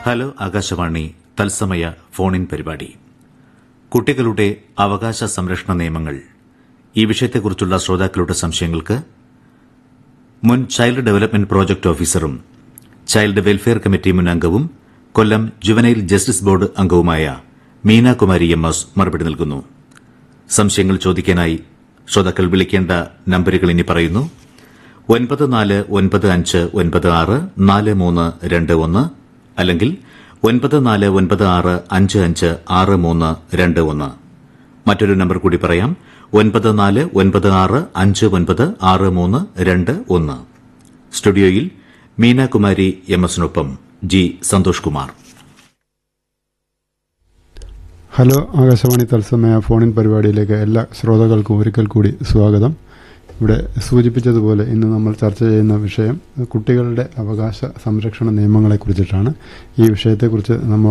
hello Akashvani തത്സമയ ഫോണിൻ പരിപാടി കുട്ടികളുടെ അവകാശ സംരക്ഷണ നിയമങ്ങൾ ഈ വിഷയത്തെക്കുറിച്ചുള്ള ശ്രോതാക്കളുടെ സംശയങ്ങൾക്ക് മുൻ ചൈൽഡ് ഡെവലപ്മെന്റ് പ്രോജക്ട് ഓഫീസറും ചൈൽഡ് വെൽഫെയർ കമ്മിറ്റി മുൻ അംഗവും കൊല്ലം ജുവനൈൽ ജസ്റ്റിസ് ബോർഡ് അംഗവുമായ മീന കുമാരി എം എസ് മറുപടി നൽകുന്നു സംശയങ്ങൾ ചോദിക്കാനായി ശ്രോതാക്കൾ വിളിക്കേണ്ട നമ്പരുകൾ ഇനി പറയുന്നു ഒൻപത് നാല് ഒൻപത് അഞ്ച് ഒൻപത് ആറ് നാല് മൂന്ന് രണ്ട് ഒന്ന് അല്ലെങ്കിൽ ഒൻപത് നാല് ഒൻപത് ആറ് അഞ്ച് അഞ്ച് ആറ് മൂന്ന് രണ്ട് ഒന്ന് മറ്റൊരു നമ്പർ കൂടി പറയാം ഒൻപത് നാല് ഒൻപത് ആറ് അഞ്ച് ഒൻപത് ആറ് മൂന്ന് രണ്ട് ഒന്ന് സ്റ്റുഡിയോയിൽ മീനാകുമാരി എം എസിനൊപ്പം ജി സന്തോഷ് കുമാർ ഹലോ ആകാശവാണി തത്സമയ ഫോണിൻ പരിപാടിയിലേക്ക് എല്ലാ ശ്രോതാക്കൾക്കും ഒരിക്കൽ കൂടി സ്വാഗതം ഇവിടെ സൂചിപ്പിച്ചതുപോലെ ഇന്ന് നമ്മൾ ചർച്ച ചെയ്യുന്ന വിഷയം കുട്ടികളുടെ അവകാശ സംരക്ഷണ നിയമങ്ങളെക്കുറിച്ചിട്ടാണ് ഈ വിഷയത്തെക്കുറിച്ച് നമ്മൾ